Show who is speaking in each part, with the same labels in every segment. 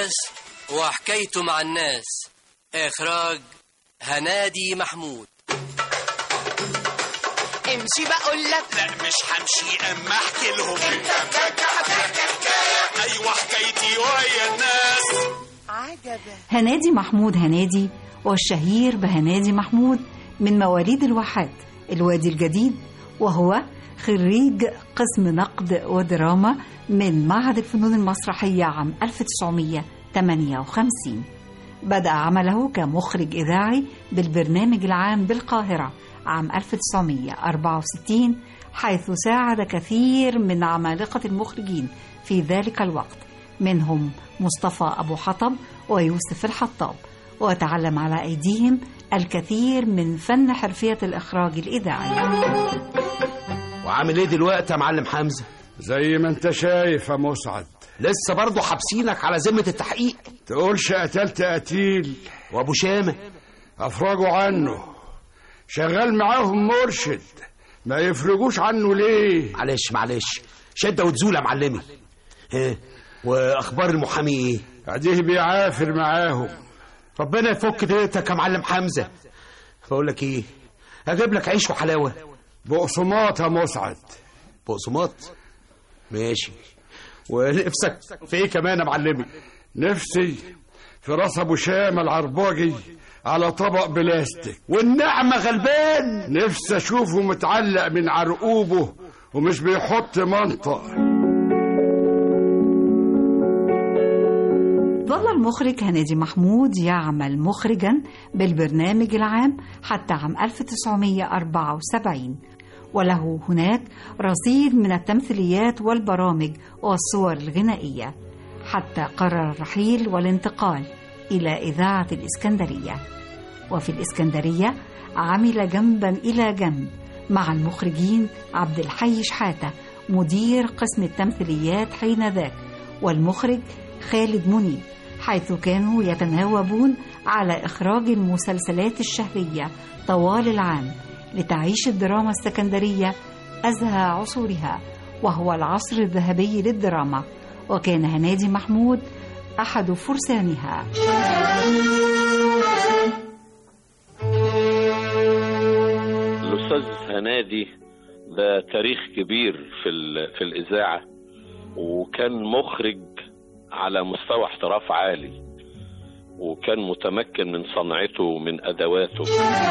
Speaker 1: الناس وحكايته مع الناس إخراج هنادي محمود
Speaker 2: امشي بقول لك
Speaker 3: لا مش همشي اما احكي لهم انت بجد هتحكي حكايه ايوه حكايتي ويا الناس
Speaker 2: عجبا
Speaker 4: هنادي محمود هنادي والشهير بهنادي محمود من مواليد الواحات الوادي الجديد وهو خريج قسم نقد ودراما من معهد الفنون المسرحية عام 1958 بدأ عمله كمخرج إذاعي بالبرنامج العام بالقاهرة عام 1964 حيث ساعد كثير من عمالقة المخرجين في ذلك الوقت منهم مصطفى أبو حطب ويوسف الحطاب وتعلم على أيديهم الكثير من فن حرفية الإخراج الإذاعي
Speaker 5: وعامل ايه دلوقتي يا معلم حمزه
Speaker 6: زي ما انت شايف يا مسعد
Speaker 5: لسه برضه حابسينك على ذمه التحقيق
Speaker 6: تقولش قتلت قتيل
Speaker 5: وابو شامه
Speaker 6: افرجوا عنه شغال معاهم مرشد ما يفرجوش عنه ليه
Speaker 5: معلش معلش شده وتزول يا معلمي ها واخبار المحامي ايه
Speaker 6: اديه بيعافر معاهم
Speaker 5: ربنا يفك ديتك يا معلم حمزه بقول لك ايه اجيب لك عيش وحلاوه
Speaker 6: بقسماط يا مسعد
Speaker 5: بقسماط ماشي ونفسك في ايه كمان يا معلمي
Speaker 6: نفسي في راس ابو شامه العرباجي على طبق بلاستيك
Speaker 5: والنعمه غلبان
Speaker 6: نفسي اشوفه متعلق من عرقوبه ومش بيحط منطق
Speaker 4: ظل المخرج هنادي محمود يعمل مخرجا بالبرنامج العام حتى عام 1974 وله هناك رصيد من التمثيليات والبرامج والصور الغنائية حتى قرر الرحيل والانتقال إلى إذاعة الإسكندرية وفي الإسكندرية عمل جنبا إلى جنب مع المخرجين عبد الحي شحاتة مدير قسم التمثيليات حين ذاك والمخرج خالد منيب حيث كانوا يتناوبون على إخراج المسلسلات الشهرية طوال العام لتعيش الدراما السكندرية أزهى عصورها وهو العصر الذهبي للدراما وكان هنادي محمود أحد فرسانها
Speaker 7: الأستاذ هنادي ده تاريخ كبير في ال- في الإذاعة وكان مخرج على مستوى احتراف عالي وكان متمكن من صنعته ومن أدواته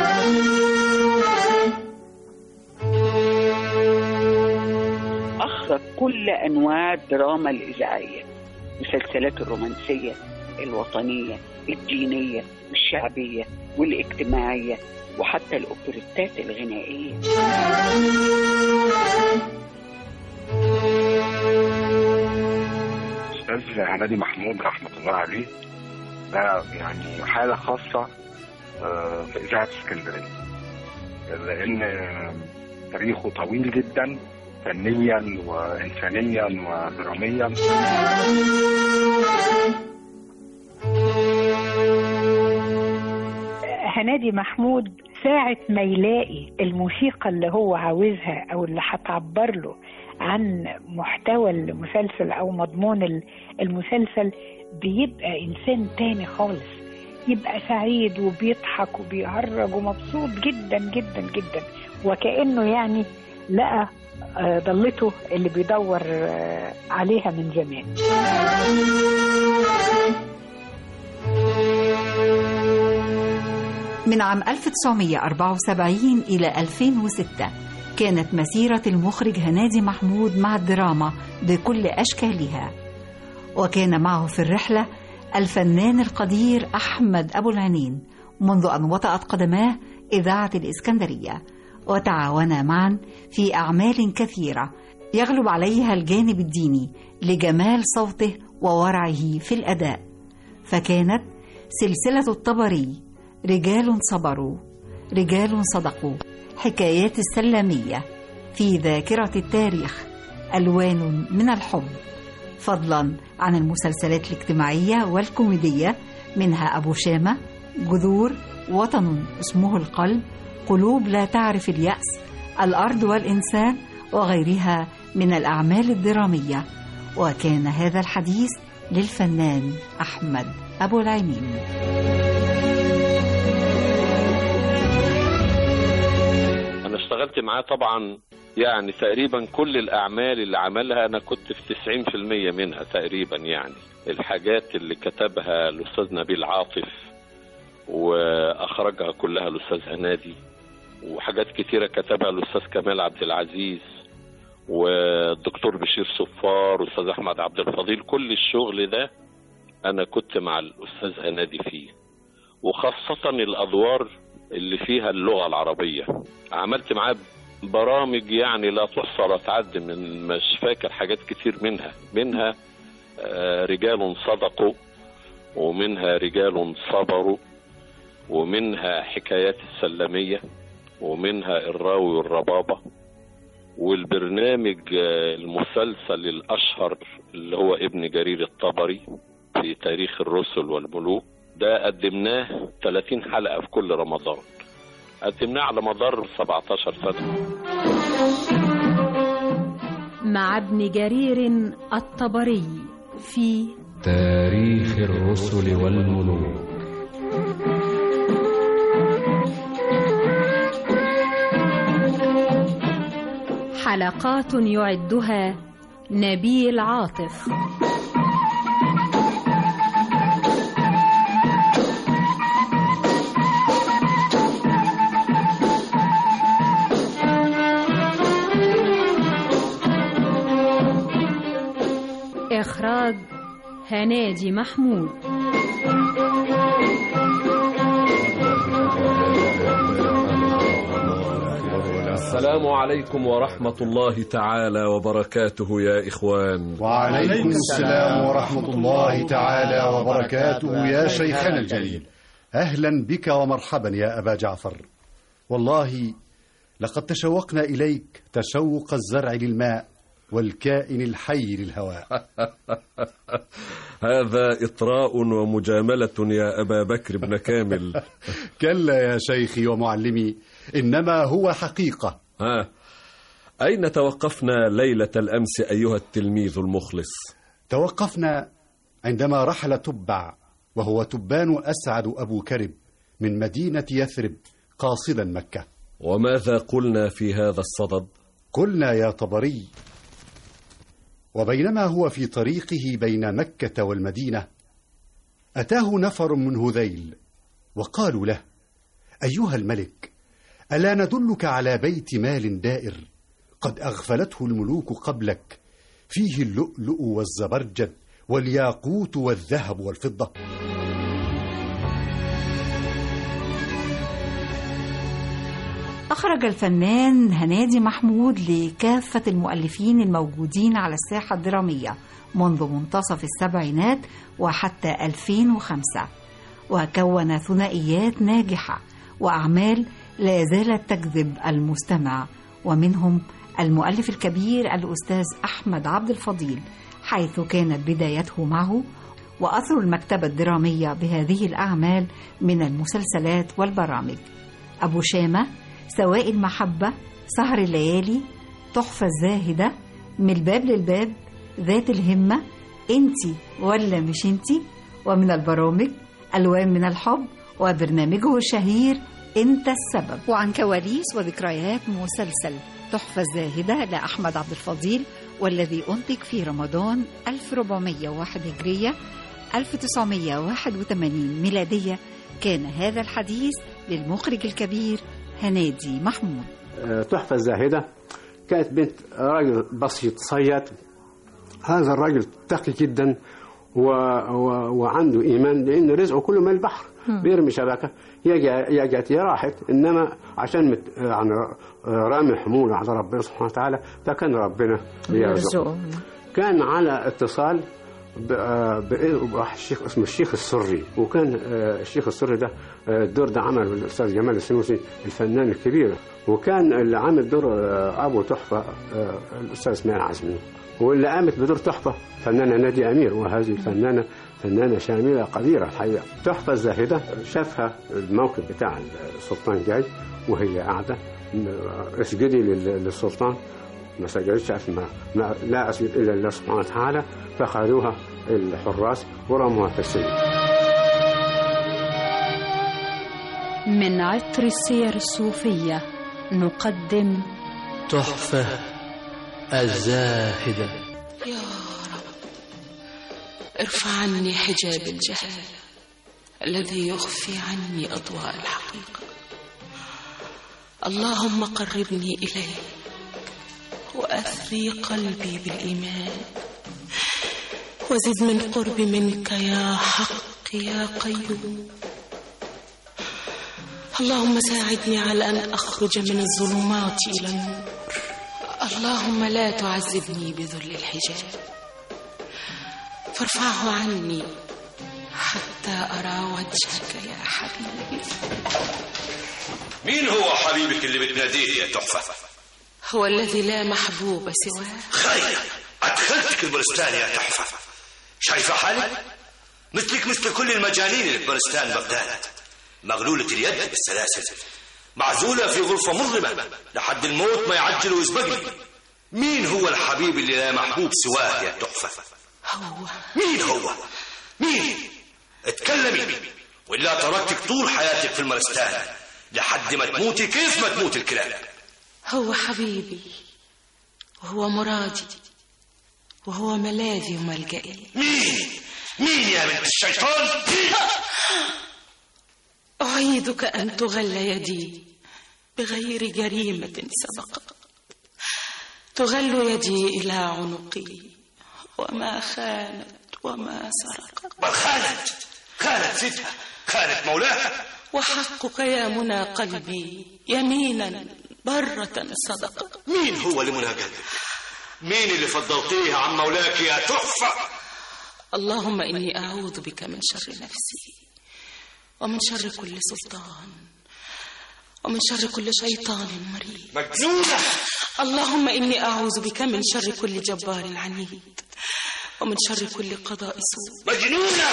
Speaker 8: أخرج كل أنواع الدراما الإذاعية مسلسلات الرومانسية الوطنية الدينية والشعبية والاجتماعية وحتى الأوبريتات الغنائية
Speaker 9: استاذ هنادي محمود رحمه الله عليه ده يعني حاله خاصه آه، في اذاعه اسكندريه لان آه، تاريخه طويل جدا فنيا وانسانيا ودراميا
Speaker 10: هنادي محمود ساعة ما يلاقي الموسيقى اللي هو عاوزها أو اللي هتعبر له عن محتوى المسلسل أو مضمون ال- المسلسل بيبقى إنسان تاني خالص يبقى سعيد وبيضحك وبيهرج ومبسوط جدا جدا جدا وكأنه يعني لقى آه، ضلته اللي بيدور آه، عليها من زمان
Speaker 4: من عام 1974 إلى 2006 كانت مسيرة المخرج هنادي محمود مع الدراما بكل أشكالها وكان معه في الرحلة الفنان القدير أحمد أبو العنين منذ أن وطأت قدماه إذاعة الإسكندرية وتعاونا معا في أعمال كثيرة يغلب عليها الجانب الديني لجمال صوته وورعه في الأداء فكانت سلسلة الطبري رجال صبروا رجال صدقوا حكايات السلامية في ذاكرة التاريخ ألوان من الحب فضلا عن المسلسلات الاجتماعية والكوميدية منها أبو شامة جذور وطن اسمه القلب قلوب لا تعرف اليأس الأرض والإنسان وغيرها من الأعمال الدرامية وكان هذا الحديث للفنان أحمد أبو العينين
Speaker 7: انا اشتغلت معاه طبعا يعني تقريبا كل الاعمال اللي عملها انا كنت في 90% منها تقريبا يعني الحاجات اللي كتبها الاستاذ نبيل عاطف واخرجها كلها الاستاذ هنادي وحاجات كتيره كتبها الاستاذ كمال عبد العزيز والدكتور بشير صفار والاستاذ احمد عبد الفضيل كل الشغل ده انا كنت مع الاستاذ هنادي فيه وخاصه الادوار اللي فيها اللغه العربيه عملت معاه برامج يعني لا تحصى ولا تعد من مش فاكر حاجات كتير منها منها آه، رجال صدقوا ومنها رجال صبروا ومنها حكايات السلمية ومنها الراوي والربابة والبرنامج آه، المسلسل الأشهر اللي هو ابن جرير الطبري في تاريخ الرسل والملوك ده قدمناه 30 حلقة في كل رمضان قدمناه على مدار 17 سنة
Speaker 11: مع ابن جرير الطبري في
Speaker 12: تاريخ الرسل والملوك
Speaker 11: حلقات يعدها نبيل عاطف إخراج هناجي محمود
Speaker 13: السلام عليكم ورحمة الله تعالى وبركاته يا إخوان
Speaker 14: وعليكم السلام ورحمة الله تعالى وبركاته يا شيخنا الجليل أهلا بك ومرحبا يا أبا جعفر والله لقد تشوقنا إليك تشوق الزرع للماء والكائن الحي للهواء
Speaker 13: هذا إطراء ومجاملة يا أبا بكر بن كامل
Speaker 14: كلا يا شيخي ومعلمي إنما هو حقيقة
Speaker 13: ها أين توقفنا ليلة الأمس أيها التلميذ المخلص
Speaker 14: توقفنا عندما رحل تبع وهو تبان أسعد أبو كرب من مدينة يثرب قاصدا مكة
Speaker 13: وماذا قلنا في هذا الصدد
Speaker 14: قلنا يا طبري وبينما هو في طريقه بين مكة والمدينة أتاه نفر من هذيل وقالوا له أيها الملك ألا ندلك على بيت مال دائر قد أغفلته الملوك قبلك فيه اللؤلؤ والزبرجد والياقوت والذهب والفضة
Speaker 4: أخرج الفنان هنادي محمود لكافة المؤلفين الموجودين على الساحة الدرامية منذ منتصف السبعينات وحتى 2005 وكون ثنائيات ناجحة وأعمال لا زالت تجذب المستمع ومنهم المؤلف الكبير الأستاذ أحمد عبد الفضيل حيث كانت بدايته معه وأثر المكتبة الدرامية بهذه الأعمال من المسلسلات والبرامج أبو شامة سواء المحبة سهر الليالي تحفة الزاهدة من الباب للباب ذات الهمة انتي ولا مش انتي ومن البرامج ألوان من الحب وبرنامجه الشهير انت السبب وعن كواليس وذكريات مسلسل تحفة الزاهدة لأحمد عبد الفضيل والذي أنتج في رمضان 1401 هجرية 1981 ميلادية كان هذا الحديث للمخرج الكبير هنادي محمود
Speaker 15: تحفة الزاهدة كانت بنت راجل بسيط صياد هذا الراجل تقي جدا و... و... وعنده إيمان لأن رزقه كله من البحر بيرمي شبكة يجي يجت يا راحت إنما عشان مت... يعني رامي حموله على ربنا سبحانه وتعالى فكان ربنا بيرزقه كان على اتصال بواحد الشيخ اسمه الشيخ السري وكان الشيخ السري ده الدور ده عمله الاستاذ جمال السنوسي الفنان الكبير وكان اللي عامل دور ابو تحفه الاستاذ اسماعيل عزمي واللي قامت بدور تحفه فنانه نادي امير وهذه الفنانه فنانه شامله قديره الحقيقه تحفه الزاهده شافها الموقف بتاع السلطان جاي وهي قاعده اسجدي للسلطان ما سجدتش ما, ما لا اسجد الا لله سبحانه وتعالى فخذوها الحراس ورموها في السجن
Speaker 11: من عطر السير الصوفية نقدم
Speaker 1: تحفة الزاهدة
Speaker 2: يا رب ارفع عني حجاب الجهل الذي يخفي عني أضواء الحقيقة اللهم قربني إليك وأثري قلبي بالإيمان وزد من قرب منك يا حق يا قيوم اللهم ساعدني على أن أخرج من الظلمات إلى النور اللهم لا تعذبني بذل الحجاب فارفعه عني حتى أرى وجهك يا حبيبي
Speaker 16: مين هو حبيبك اللي بتناديه يا تحفة؟
Speaker 2: هو الذي لا محبوب سواه
Speaker 16: خير أدخلتك البرستان يا تحفة شايفة حالي؟ مثلك مثل كل المجانين اللي في برستان بغداد مغلولة اليد بالسلاسل معزولة في غرفة مظلمة لحد الموت ما يعجل ويسبقني مين هو الحبيب اللي لا محبوب سواه يا تحفة؟
Speaker 2: هو
Speaker 16: مين هو؟ مين؟ اتكلمي وإلا تركتك طول حياتك في المرستان لحد ما تموتي كيف ما تموت الكلاب
Speaker 2: هو حبيبي وهو مرادي وهو ملاذي وملجئي
Speaker 16: مين؟ مين يا بنت الشيطان؟ مين؟
Speaker 2: أعيدك أن تغل يدي بغير جريمة سبقت تغل يدي إلى عنقي وما خانت وما سرقت
Speaker 16: بل خانت خانت ستها خانت مولاها
Speaker 2: وحقك يا منى قلبي يمينا برة صدقت
Speaker 16: مين هو اللي منى قلبك؟ مين اللي فضلتيه عن مولاك يا تحفة؟
Speaker 2: اللهم إني أعوذ بك من شر نفسي ومن شر كل سلطان ومن شر كل شيطان مريض
Speaker 16: مجنونة
Speaker 2: اللهم إني أعوذ بك من شر كل جبار عنيد ومن شر كل قضاء سوء
Speaker 16: مجنونة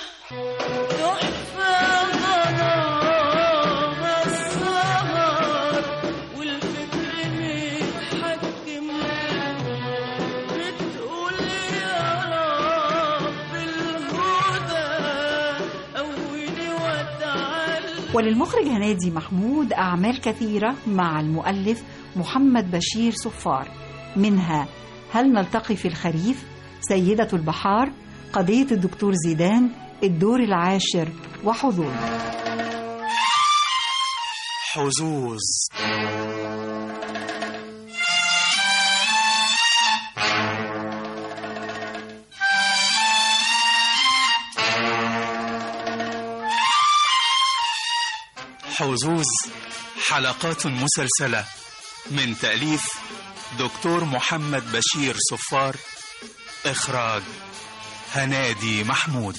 Speaker 4: وللمخرج هنادي محمود أعمال كثيرة مع المؤلف محمد بشير صفار منها هل نلتقي في الخريف سيدة البحار قضية الدكتور زيدان الدور العاشر وحظوظ
Speaker 3: حظوظ حظوظ حلقات مسلسلة من تأليف دكتور محمد بشير صفار إخراج هنادي محمود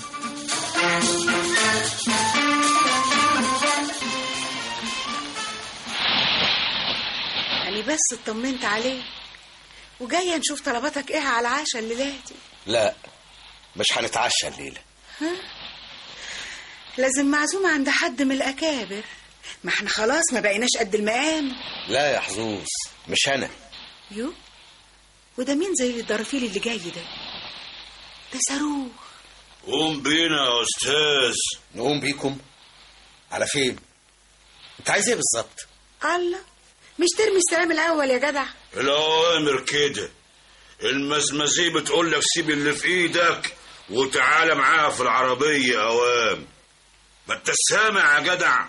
Speaker 2: يعني بس اطمنت عليه وجاية نشوف طلباتك ايه على العشاء الليلة دي
Speaker 16: لا مش هنتعشى الليلة
Speaker 2: ها؟ لازم معزومة عند حد من الأكابر ما احنا خلاص ما بقيناش قد المقام
Speaker 16: لا يا حظوظ مش أنا
Speaker 2: يو وده مين زي الدرافيل اللي جاي ده ده صاروخ
Speaker 16: قوم بينا يا أستاذ نقوم بيكم على فين انت عايز ايه بالظبط
Speaker 2: الله مش ترمي السلام الأول يا جدع
Speaker 17: الأوامر كده المزمزيه بتقول لك سيب اللي في ايدك وتعالى معاها في العربية أوام ما انت سامع يا جدع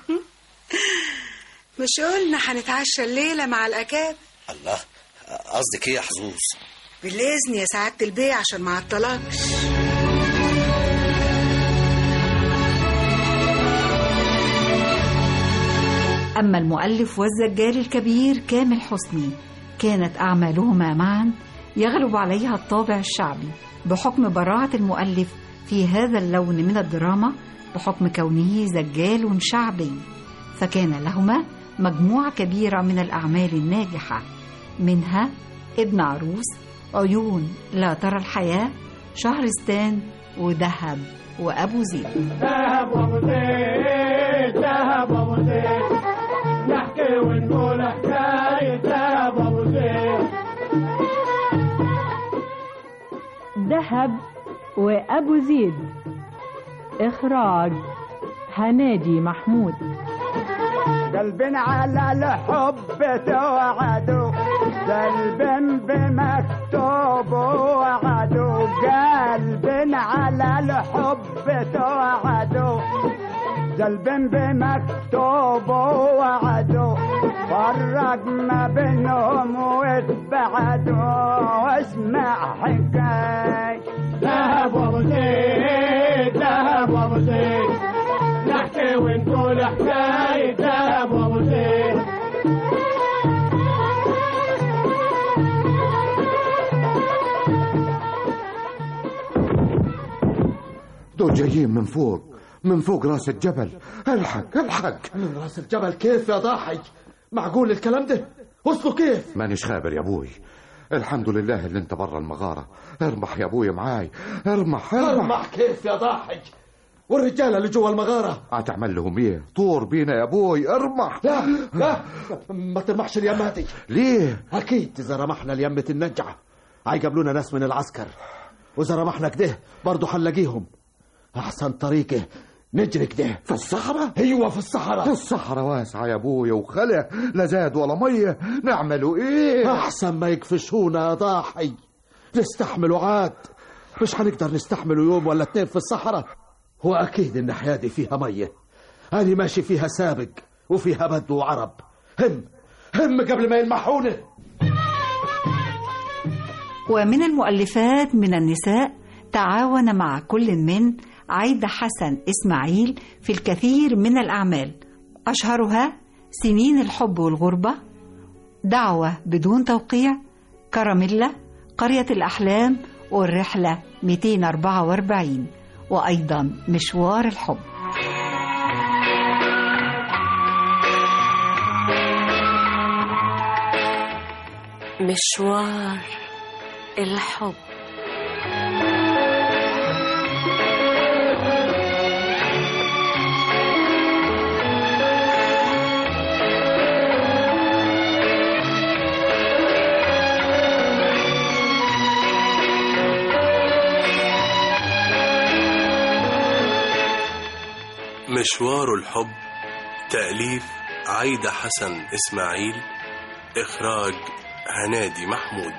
Speaker 2: مش قلنا هنتعشى الليلة مع الأكابر
Speaker 16: الله قصدك ايه يا حظوظ
Speaker 2: بالإذن يا سعادة البيه عشان ما عطلكش
Speaker 4: أما المؤلف والزجال الكبير كامل حسني كانت أعمالهما معا يغلب عليها الطابع الشعبي بحكم براعة المؤلف في هذا اللون من الدراما بحكم كونه زجال شعبي فكان لهما مجموعة كبيرة من الأعمال الناجحة منها ابن عروس عيون لا ترى الحياة شهرستان ودهب وأبو زيد
Speaker 18: ذهب وابو زيد ذهب وابو زيد نحكي ونقول حكاية ذهب وابو زيد
Speaker 11: ذهب
Speaker 19: وأبو زيد إخراج هنادي محمود
Speaker 18: قلبنا على الحب توعدوا قلب بمكتوب وعدوا قلبنا على الحب توعدوا قلب بمكتوب وعدوا فرق ما بينهم واتبعدوا واسمع حكاية
Speaker 20: ذهب وابو زيد ذهب وابو زيد نحكي ونقول حكاية ذهب وابو زيد
Speaker 21: دول جايين من فوق من فوق راس الجبل الحق الحق
Speaker 22: من راس الجبل كيف يا ضاحي معقول الكلام ده وصلوا كيف
Speaker 21: مانيش خابر يا ابوي الحمد لله اللي انت برا المغارة ارمح يا ابوي معاي ارمح ارمح,
Speaker 22: ارمح كيف يا ضاحي والرجالة اللي جوا المغارة
Speaker 21: هتعمل لهم ايه طور بينا يا ابوي ارمح
Speaker 22: لا لا ما ترمحش اليمة دي
Speaker 21: ليه
Speaker 22: اكيد اذا رمحنا ليمة النجعة هيقابلونا ناس من العسكر واذا رمحنا كده برضه هنلاقيهم احسن طريقه نجري كده
Speaker 21: في الصحراء
Speaker 22: ايوه في الصحراء
Speaker 21: الصحراء واسعة يا ابويا وخلا لا زاد ولا مية نعملوا ايه
Speaker 22: احسن ما يكفشونا يا ضاحي نستحملوا عاد مش هنقدر نستحملوا يوم ولا اتنين في الصحراء واكيد الناحية دي فيها مية انا ماشي فيها سابق وفيها بدو وعرب هم هم قبل ما يلمحونا
Speaker 4: ومن المؤلفات من النساء تعاون مع كل من عايدة حسن إسماعيل في الكثير من الأعمال أشهرها سنين الحب والغربة دعوة بدون توقيع كراميلا قرية الأحلام والرحلة 244 وأيضا مشوار الحب
Speaker 23: مشوار الحب
Speaker 24: مشوار الحب تأليف عايدة حسن إسماعيل إخراج هنادي محمود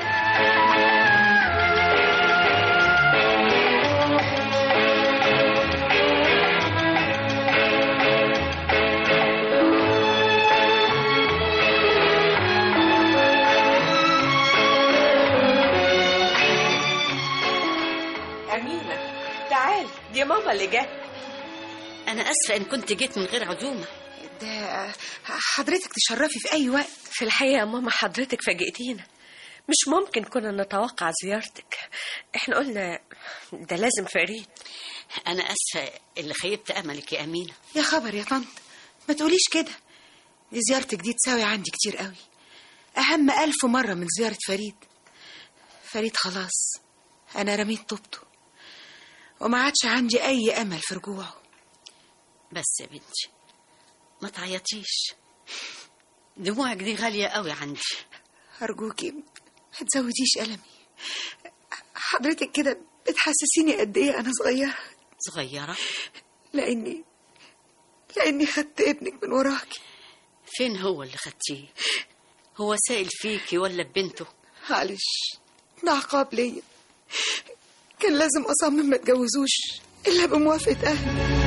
Speaker 25: أمينة تعال دي ماما اللي جت
Speaker 26: أنا أسفة إن كنت جيت من غير عزومة
Speaker 25: ده حضرتك تشرفي في أي وقت في الحقيقة يا ماما حضرتك فاجئتينا مش ممكن كنا نتوقع زيارتك احنا قلنا ده لازم فريد
Speaker 26: أنا أسفة اللي خيبت أملك يا أمينة
Speaker 25: يا خبر يا طنط ما تقوليش كده دي زيارتك دي تساوي عندي كتير قوي أهم ألف مرة من زيارة فريد فريد خلاص أنا رميت طوبته وما عادش عندي أي أمل في رجوعه
Speaker 26: بس يا بنتي ما تعيطيش دموعك دي غالية قوي عندي
Speaker 25: أرجوكي ما تزوديش ألمي حضرتك كده بتحسسيني قد إيه أنا صغيرة
Speaker 26: صغيرة
Speaker 25: لأني لأني خدت ابنك من وراكي
Speaker 26: فين هو اللي خدتيه هو سائل فيكي ولا ببنته
Speaker 25: معلش ده عقاب ليا كان لازم أصمم ما اتجوزوش إلا بموافقة أهلي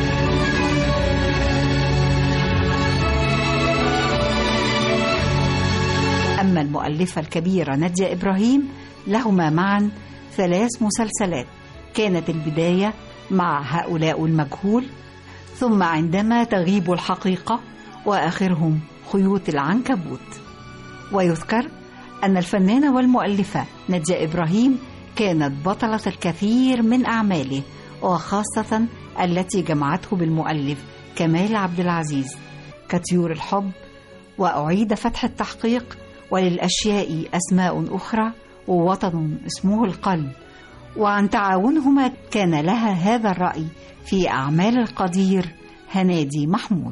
Speaker 4: أما المؤلفة الكبيرة نادية إبراهيم لهما معا ثلاث مسلسلات كانت البداية مع هؤلاء المجهول ثم عندما تغيب الحقيقة وآخرهم خيوط العنكبوت ويذكر أن الفنانة والمؤلفة نادية إبراهيم كانت بطلة الكثير من أعماله وخاصة التي جمعته بالمؤلف كمال عبد العزيز كطيور الحب وأعيد فتح التحقيق وللأشياء أسماء أخرى ووطن اسمه القلب وعن تعاونهما كان لها هذا الرأي في أعمال القدير هنادي محمود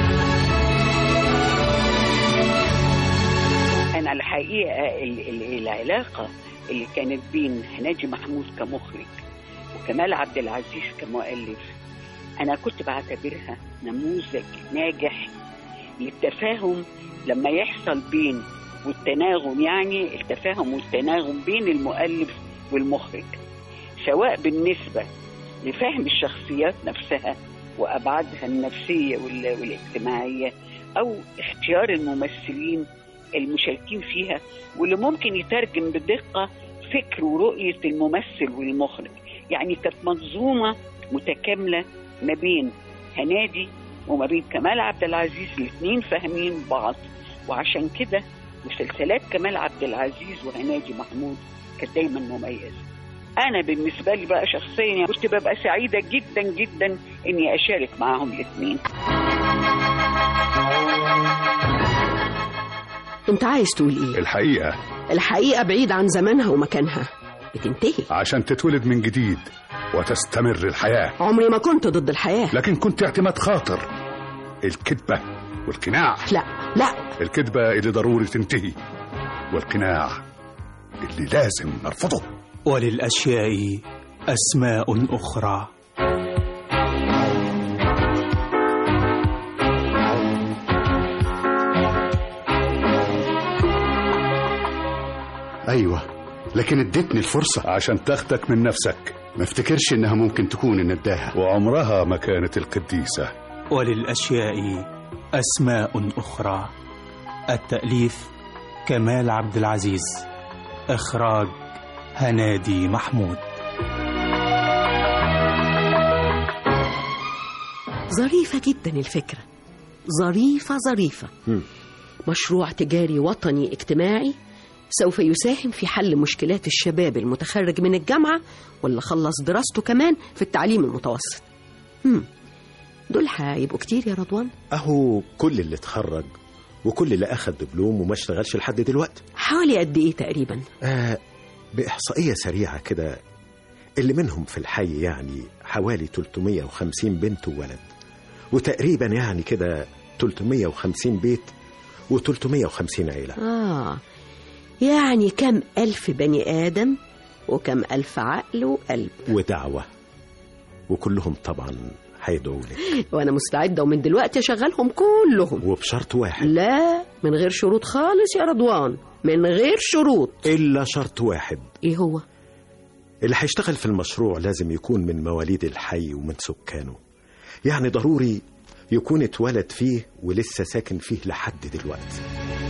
Speaker 8: انا الحقيقه ال- ال- العلاقة اللي كانت بين هناجي محمود كمخرج وكمال عبد العزيز كمؤلف أنا كنت بعتبرها نموذج ناجح للتفاهم لما يحصل بين والتناغم يعني التفاهم والتناغم بين المؤلف والمخرج سواء بالنسبة لفهم الشخصيات نفسها وأبعادها النفسية وال- والاجتماعية أو اختيار الممثلين المشاركين فيها واللي ممكن يترجم بدقة فكر ورؤية الممثل والمخرج يعني كانت منظومة متكاملة ما بين هنادي وما بين كمال عبد العزيز الاثنين فاهمين بعض وعشان كده مسلسلات كمال عبد العزيز وهنادي محمود كانت دايما مميزة أنا بالنسبة لي بقى شخصيا كنت ببقى سعيدة جدا جدا إني أشارك معاهم الاثنين
Speaker 5: انت عايز تقول ايه
Speaker 6: الحقيقة
Speaker 5: الحقيقة بعيد عن زمانها ومكانها بتنتهي
Speaker 6: عشان تتولد من جديد وتستمر الحياة
Speaker 5: عمري ما كنت ضد الحياة
Speaker 6: لكن كنت اعتماد خاطر الكذبة والقناع
Speaker 5: لا لا
Speaker 6: الكذبة اللي ضروري تنتهي والقناع اللي لازم نرفضه
Speaker 7: وللأشياء أسماء أخرى
Speaker 14: أيوة لكن اديتني الفرصة
Speaker 6: عشان تاخدك من نفسك
Speaker 14: ما افتكرش إنها ممكن تكون النداهة
Speaker 6: وعمرها ما كانت القديسة
Speaker 7: وللأشياء أسماء أخرى التأليف كمال عبد العزيز إخراج هنادي محمود
Speaker 5: ظريفة جدا الفكرة ظريفة ظريفة مشروع تجاري وطني اجتماعي سوف يساهم في حل مشكلات الشباب المتخرج من الجامعة واللي خلص دراسته كمان في التعليم المتوسط هم. دول هيبقوا كتير يا رضوان
Speaker 9: اهو كل اللي اتخرج وكل اللي اخد دبلوم وما اشتغلش لحد دلوقتي
Speaker 5: حوالي قد ايه تقريبا
Speaker 9: آه باحصائيه سريعه كده اللي منهم في الحي يعني حوالي 350 بنت وولد وتقريبا يعني كده 350 بيت و350 عيله
Speaker 5: آه يعني كم ألف بني آدم وكم ألف عقل وقلب
Speaker 9: ودعوه وكلهم طبعا هيدعوا لك
Speaker 5: وأنا مستعدة ومن دلوقتي أشغلهم كلهم
Speaker 9: وبشرط واحد
Speaker 5: لا من غير شروط خالص يا رضوان من غير شروط
Speaker 9: الا شرط واحد
Speaker 5: إيه هو؟
Speaker 9: اللي هيشتغل في المشروع لازم يكون من مواليد الحي ومن سكانه يعني ضروري يكون اتولد فيه ولسه ساكن فيه لحد دلوقتي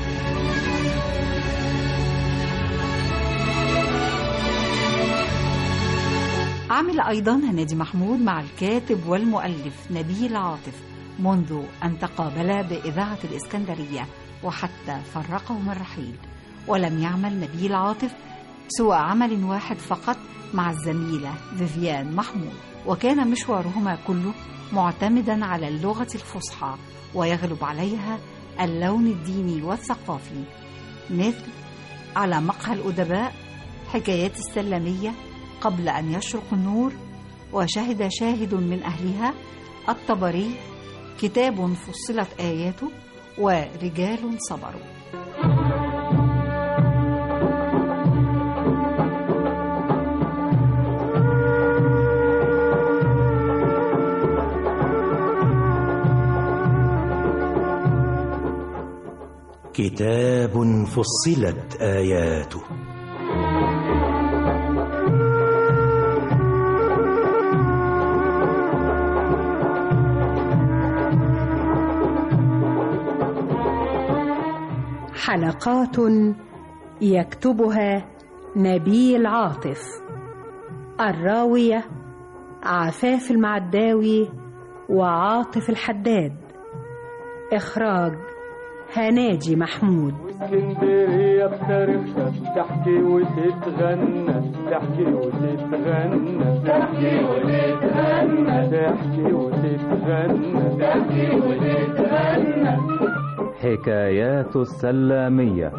Speaker 4: عمل أيضا هنادي محمود مع الكاتب والمؤلف نبيل عاطف منذ أن تقابلا بإذاعة الإسكندرية وحتى فرقهما الرحيل ولم يعمل نبيل عاطف سوى عمل واحد فقط مع الزميلة فيفيان محمود وكان مشوارهما كله معتمدا على اللغة الفصحى ويغلب عليها اللون الديني والثقافي مثل على مقهى الأدباء حكايات السلمية قبل أن يشرق النور وشهد شاهد من أهلها الطبري كتاب فصلت آياته ورجال صبروا
Speaker 7: كتاب فصلت آياته
Speaker 11: حلقات يكتبها نبيل عاطف الراوية عفاف المعداوي وعاطف الحداد إخراج هناجي محمود
Speaker 20: اسكندرية بترفة تحكي وتتغنى تحكي وتتغنى تحكي وتتغنى تحكي وتتغنى تحكي وتتغنى
Speaker 10: حكايات السلامية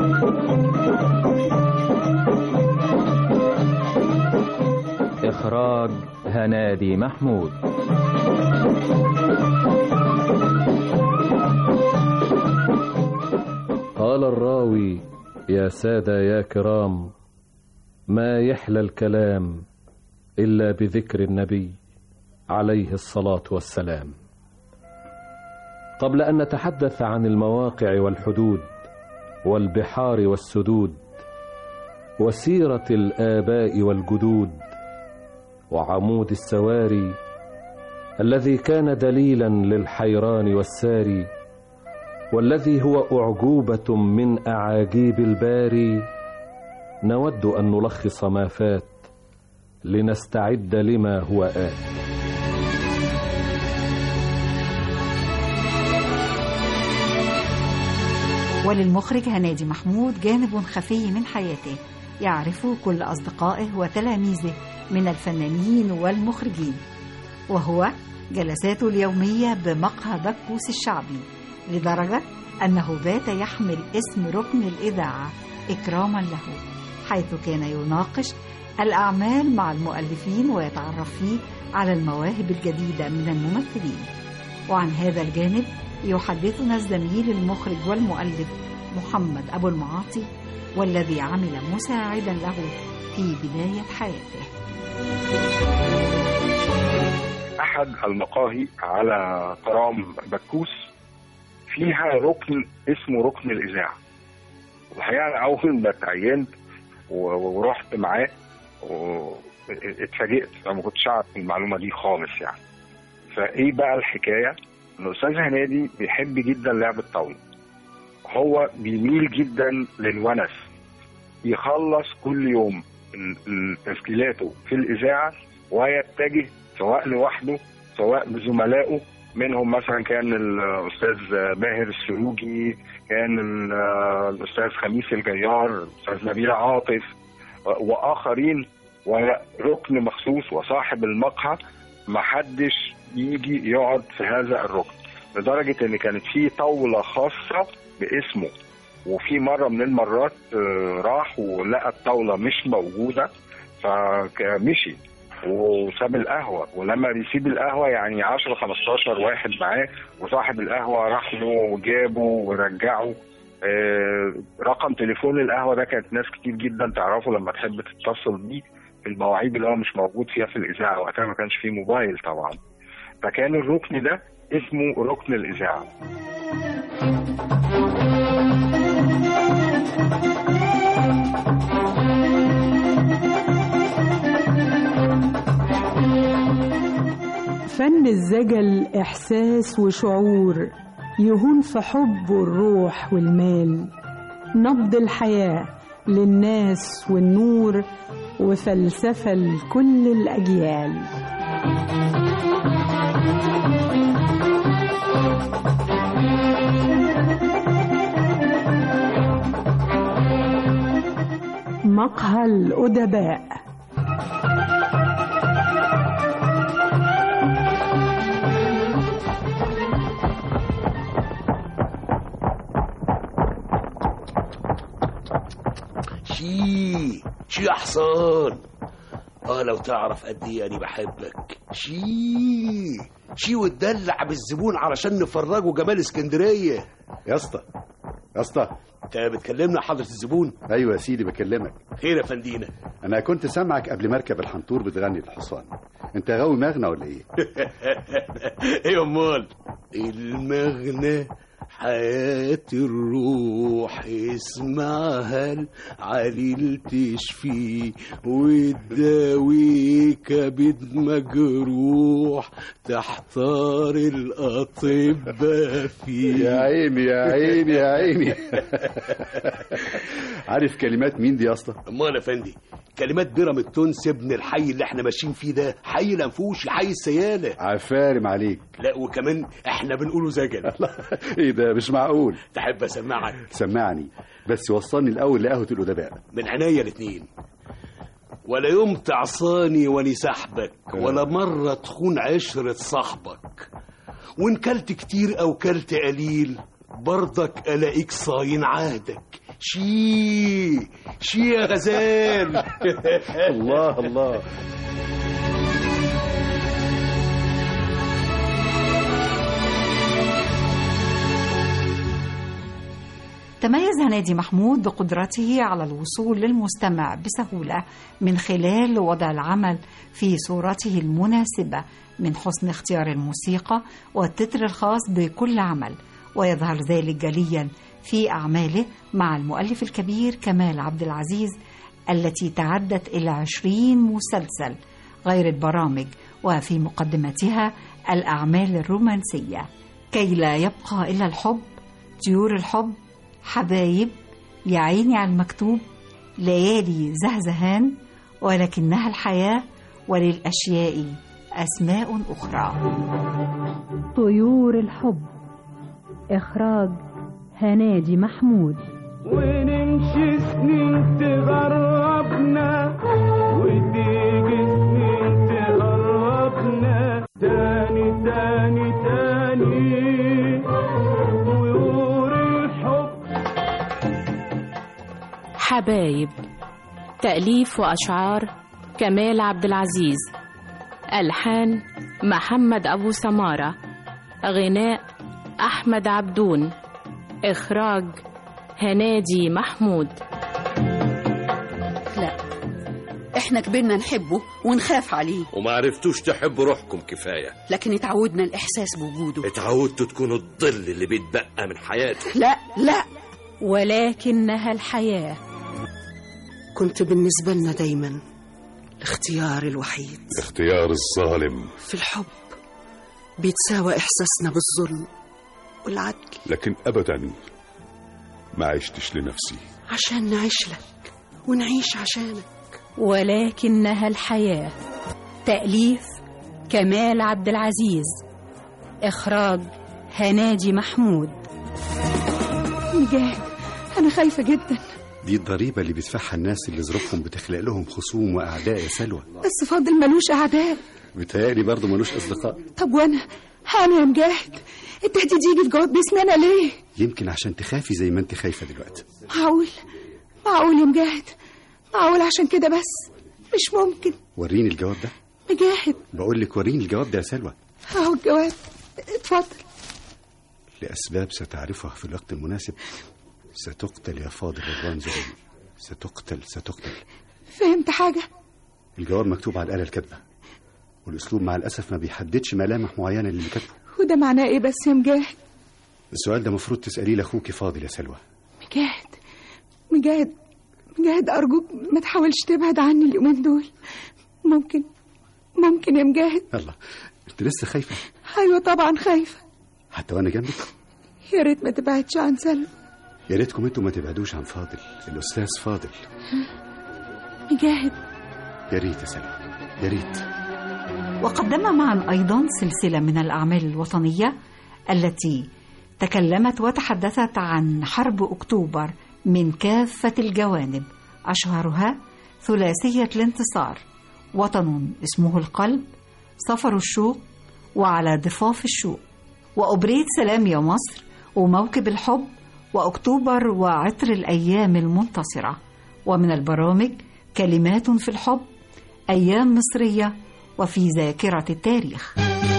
Speaker 10: إخراج هنادي محمود
Speaker 12: قال الراوي
Speaker 1: يا سادة يا كرام ما يحلى الكلام إلا بذكر النبي عليه الصلاة والسلام قبل أن نتحدث عن المواقع والحدود والبحار والسدود وسيرة الآباء والجدود وعمود السواري الذي كان دليلا للحيران والساري والذي هو أعجوبة من أعاجيب الباري نود أن نلخص ما فات لنستعد لما هو آت
Speaker 4: وللمخرج هنادي محمود جانب خفي من حياته يعرفه كل أصدقائه وتلاميذه من الفنانين والمخرجين وهو جلساته اليومية بمقهى بكوس الشعبي لدرجة أنه بات يحمل اسم ركن الإذاعة إكراما له حيث كان يناقش الأعمال مع المؤلفين ويتعرف فيه على المواهب الجديدة من الممثلين وعن هذا الجانب يحدثنا الزميل المخرج والمؤلف محمد أبو المعاطي والذي عمل مساعدا له في بداية حياته
Speaker 3: احد المقاهي على ترام بكوس فيها ركن اسمه ركن الاذاعه والحقيقه انا اول ما اتعينت و- ورحت معاه و- اتفاجئت انا ما كنتش اعرف المعلومه دي خالص يعني فايه بقى الحكايه ان الاستاذ هنادي بيحب جدا لعب الطاوله هو بيميل جدا للونس يخلص كل يوم ال- ال- تسجيلاته في الاذاعه ويتجه سواء لوحده سواء بزملائه منهم مثلا كان الاستاذ ماهر السروجي كان ال- الاستاذ خميس الجيار الاستاذ نبيل عاطف واخرين وركن مخصوص وصاحب المقهى محدش يجي يقعد في هذا الركن لدرجه ان كانت في طاوله خاصه باسمه وفي مره من المرات آه، راح ولقى الطاوله مش موجوده فمشي وساب القهوه ولما بيسيب القهوه يعني 10 15 واحد معاه وصاحب القهوه راح له وجابه ورجعه آه، رقم تليفون القهوه ده كانت ناس كتير جدا تعرفه لما تحب تتصل بيه في المواعيد اللي هو مش موجود فيها في الاذاعه وقتها ما كانش فيه موبايل طبعا فكان الركن ده اسمه ركن الاذاعه
Speaker 19: فن الزجل إحساس وشعور يهون في حبه الروح والمال نبض الحياة للناس والنور وفلسفة لكل الأجيال مقهى الأدباء
Speaker 12: شي شي يا حصان اه لو تعرف قد ايه انا بحبك شي شي وتدلع بالزبون علشان نفرجه جمال اسكندريه
Speaker 14: يا اسطى يا اسطى
Speaker 12: انت بتكلمنا حضره الزبون
Speaker 14: ايوه يا سيدي بكلمك
Speaker 12: خير يا فندينا
Speaker 14: انا كنت سامعك قبل ما اركب الحنطور بتغني الحصان انت غاوي مغنى ولا ايه
Speaker 12: ايه امال المغنى حياة الروح اسمعها العليل تشفي وتداوي كبد مجروح تحتار الأطباء فيه
Speaker 14: يا عيني يا عيني يا عيني عارف كلمات مين دي يا اسطى
Speaker 12: امال يا فندي كلمات بيرام التونس ابن الحي اللي احنا ماشيين فيه ده حي الانفوشي حي السياله
Speaker 14: عفارم عليك
Speaker 12: لا وكمان احنا بنقوله زجل
Speaker 14: ايه ده مش معقول
Speaker 12: تحب اسمعك
Speaker 14: سمعني بس وصلني الاول لقهوه الادباء
Speaker 12: من عينيا الاتنين ولا يوم تعصاني واني سحبك ولا مرة تخون عشرة صاحبك وان كلت كتير او كلت قليل برضك الاقيك صاين عهدك شي شي يا غزال
Speaker 14: الله الله
Speaker 4: تميز هنادي محمود بقدرته على الوصول للمستمع بسهولة من خلال وضع العمل في صورته المناسبة من حسن اختيار الموسيقى والتتر الخاص بكل عمل ويظهر ذلك جليا في أعماله مع المؤلف الكبير كمال عبد العزيز التي تعدت إلى عشرين مسلسل غير البرامج وفي مقدمتها الأعمال الرومانسية كي لا يبقى إلا الحب طيور الحب حبايب يا عيني على المكتوب ليالي زهزهان ولكنها الحياة وللأشياء أسماء أخرى
Speaker 11: طيور الحب إخراج هنادي محمود
Speaker 20: ونمشي سنين تغربنا وتيجي سنين تغربنا تاني تاني تاني طيور الحب
Speaker 2: حبايب تأليف وأشعار كمال عبد العزيز ألحان محمد أبو سمارة غناء أحمد عبدون إخراج هنادي محمود
Speaker 8: لا احنا كبرنا نحبه ونخاف عليه
Speaker 13: وما عرفتوش تحبوا روحكم كفاية
Speaker 8: لكن اتعودنا الإحساس بوجوده
Speaker 13: اتعودتوا تكونوا الظل اللي بيتبقى من حياته
Speaker 8: لا لا
Speaker 11: ولكنها الحياة
Speaker 5: كنت بالنسبة لنا دايما الاختيار الوحيد
Speaker 6: اختيار الظالم
Speaker 5: في الحب بيتساوى إحساسنا بالظلم والعدل
Speaker 6: لكن أبدا ما عشتش لنفسي
Speaker 5: عشان نعيش لك ونعيش عشانك
Speaker 11: ولكنها الحياة تأليف كمال عبد العزيز إخراج هنادي محمود
Speaker 15: مجاهد أنا خايفة جدا
Speaker 14: دي الضريبة اللي بيدفعها الناس اللي ظروفهم بتخلق لهم خصوم وأعداء يا سلوى
Speaker 15: بس فاضل ملوش أعداء
Speaker 14: بيتهيألي برضه ملوش أصدقاء
Speaker 15: طب وأنا أنا يا مجاهد التهديد يجي في جواب باسمي أنا ليه
Speaker 14: يمكن عشان تخافي زي ما انت خايفة دلوقتي
Speaker 15: معقول معقول يا مجاهد معقول عشان كده بس مش ممكن
Speaker 14: وريني الجواب ده
Speaker 15: مجاهد
Speaker 14: بقول لك وريني الجواب ده يا سلوى
Speaker 15: اهو الجواب اتفضل
Speaker 14: لأسباب ستعرفها في الوقت المناسب ستقتل يا فاضل رضوان زهير ستقتل ستقتل
Speaker 15: فهمت حاجة
Speaker 14: الجواب مكتوب على الآلة الكاتبة والأسلوب مع الأسف ما بيحددش ملامح معينة للي كاتبه
Speaker 15: وده معناه ايه بس يا مجاهد
Speaker 14: السؤال ده مفروض تسأليه لأخوك فاضل يا سلوى
Speaker 15: مجاهد مجاهد مجاهد أرجوك ما تحاولش تبعد عني اليومين دول ممكن ممكن يا مجاهد
Speaker 14: الله انت لسه خايفة
Speaker 15: أيوة طبعا خايفة
Speaker 14: حتى وأنا جنبك
Speaker 15: يا ريت ما تبعدش عن سلمى
Speaker 14: يا ريتكم انتوا ما تبعدوش عن فاضل الأستاذ فاضل
Speaker 15: مجاهد
Speaker 14: يا ريت يا سلوى يا ريت
Speaker 4: وقدم معا أيضا سلسلة من الأعمال الوطنية التي تكلمت وتحدثت عن حرب أكتوبر من كافة الجوانب أشهرها ثلاثية الانتصار وطن اسمه القلب سفر الشوق وعلى ضفاف الشوق وأبريد سلام يا مصر وموكب الحب وأكتوبر وعطر الأيام المنتصرة ومن البرامج كلمات في الحب أيام مصرية وفي ذاكرة التاريخ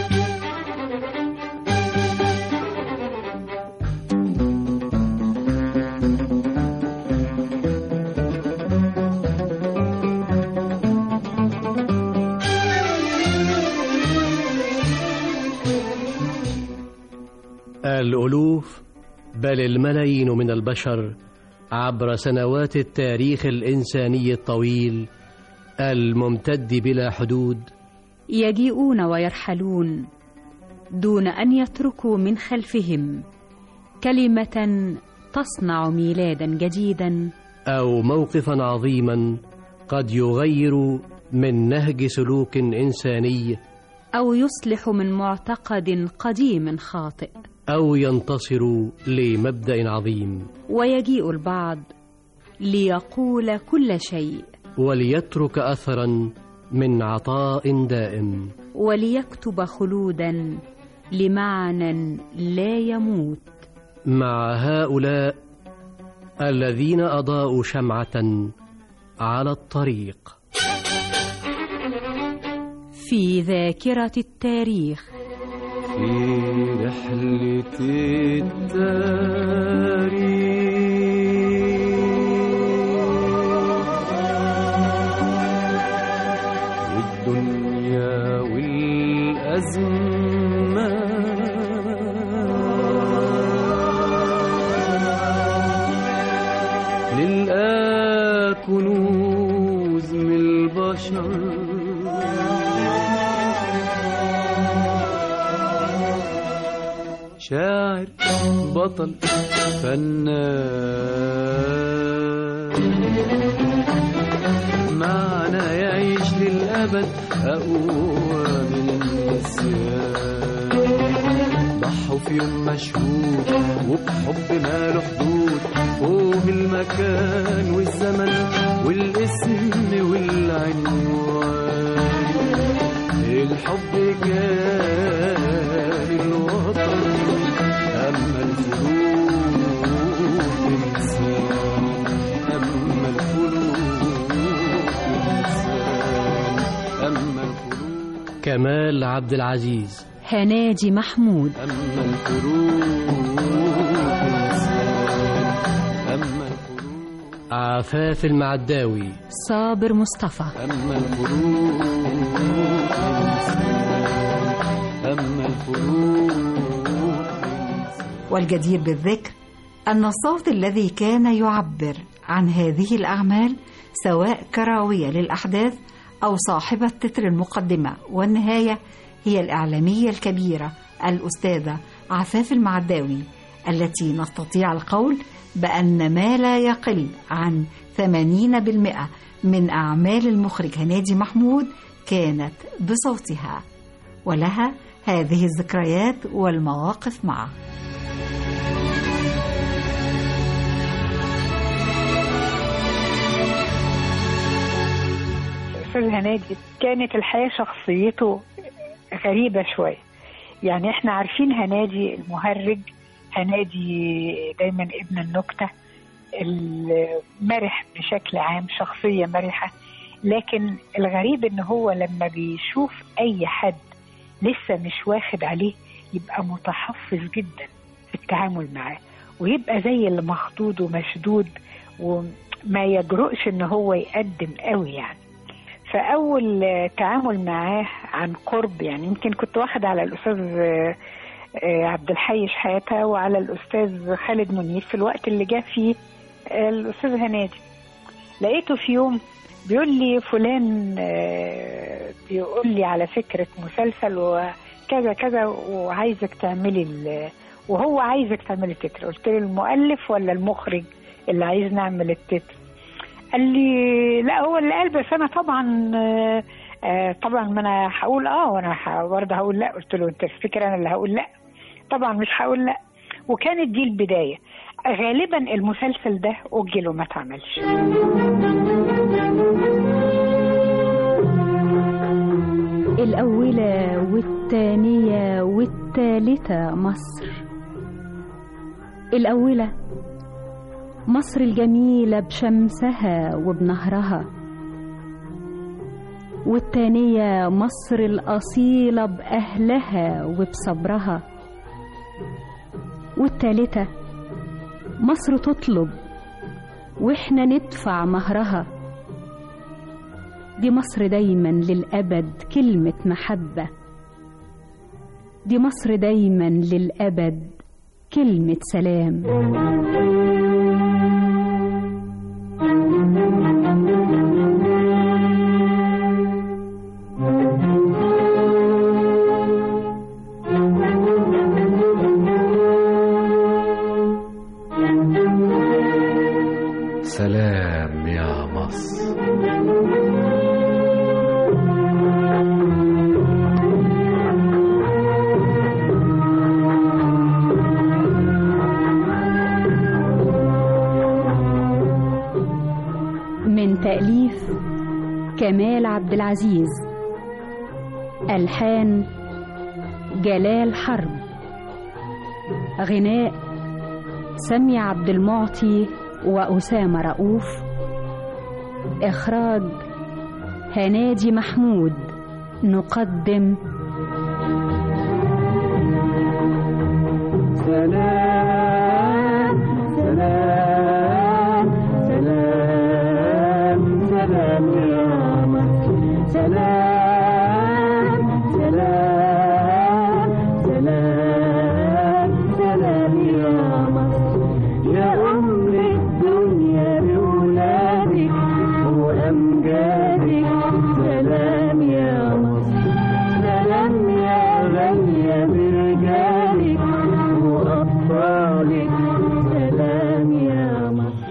Speaker 16: الألوف بل الملايين من البشر عبر سنوات التاريخ الإنساني الطويل الممتد بلا حدود
Speaker 11: يجيئون ويرحلون دون أن يتركوا من خلفهم كلمة تصنع ميلادا جديدا
Speaker 16: أو موقفا عظيما قد يغير من نهج سلوك إنساني
Speaker 11: أو يصلح من معتقد قديم خاطئ
Speaker 16: أو ينتصر لمبدأ عظيم
Speaker 11: ويجيء البعض ليقول كل شيء
Speaker 16: وليترك أثرا من عطاء دائم
Speaker 11: وليكتب خلودا لمعنى لا يموت
Speaker 16: مع هؤلاء الذين أضاءوا شمعة على الطريق
Speaker 11: في ذاكرة التاريخ
Speaker 20: في رحلة التاريخ شاعر بطل فنان معنى يعيش للأبد أقوى من النسيان ضحوا في يوم مشهود وبحب ما له حدود فوق المكان والزمن والاسم والعنوان الحب كان الوطن أما الفلوس إنسان أما الفلوس إنسان أما الفلوس
Speaker 16: كمال عبد العزيز
Speaker 11: هناجي محمود
Speaker 20: أما الفلوس إنسان أما
Speaker 16: عفاف المعداوي
Speaker 11: صابر مصطفى
Speaker 20: أما الفلوس إنسان أما الفلوس
Speaker 4: والجدير بالذكر أن الصوت الذي كان يعبر عن هذه الأعمال سواء كراوية للأحداث أو صاحبة تتر المقدمة والنهاية هي الإعلامية الكبيرة الأستاذة عفاف المعداوي التي نستطيع القول بأن ما لا يقل عن 80% من أعمال المخرج هنادي محمود كانت بصوتها ولها هذه الذكريات والمواقف معه
Speaker 17: استاذ هنادي كانت الحياه شخصيته غريبه شويه يعني احنا عارفين هنادي المهرج هنادي دايما ابن النكته المرح بشكل عام شخصيه مرحه لكن الغريب ان هو لما بيشوف اي حد لسه مش واخد عليه يبقى متحفظ جدا في التعامل معاه ويبقى زي اللي مخضوض ومشدود وما يجرؤش ان هو يقدم قوي يعني فاول تعامل معاه عن قرب يعني يمكن كنت واخده على الاستاذ عبد الحي شحاته وعلى الاستاذ خالد منير في الوقت اللي جه فيه الاستاذ هنادي لقيته في يوم بيقول لي فلان بيقول لي على فكره مسلسل وكذا كذا وعايزك تعملي وهو عايزك تعملي التتر قلت له المؤلف ولا المخرج اللي عايز نعمل التتر قال لي لا هو اللي قال بس انا طبعا آه طبعا ما انا هقول اه وانا برضه هقول لا قلت له انت تفتكر انا اللي هقول لا طبعا مش هقول لا وكانت دي البدايه غالبا المسلسل ده اجل وما اتعملش
Speaker 11: الأولى والثانية والثالثة مصر الأولى مصر الجميلة بشمسها وبنهرها والتانية مصر الأصيلة بأهلها وبصبرها والتالتة مصر تطلب وإحنا ندفع مهرها دي مصر دايما للأبد كلمة محبة دي مصر دايما للأبد كلمة سلام
Speaker 1: سلام يا مصر
Speaker 11: من تأليف كمال عبد العزيز ألحان جلال حرب غناء سمي عبد المعطي وأسامة رؤوف إخراج هنادي محمود نقدم
Speaker 20: سلام سلام سلام سلام يا مصر سلام سلام سلام سلام يا مصر يا أم الدنيا بولادك وأمجادك سلام يا مصر سلام يا غالية برجالك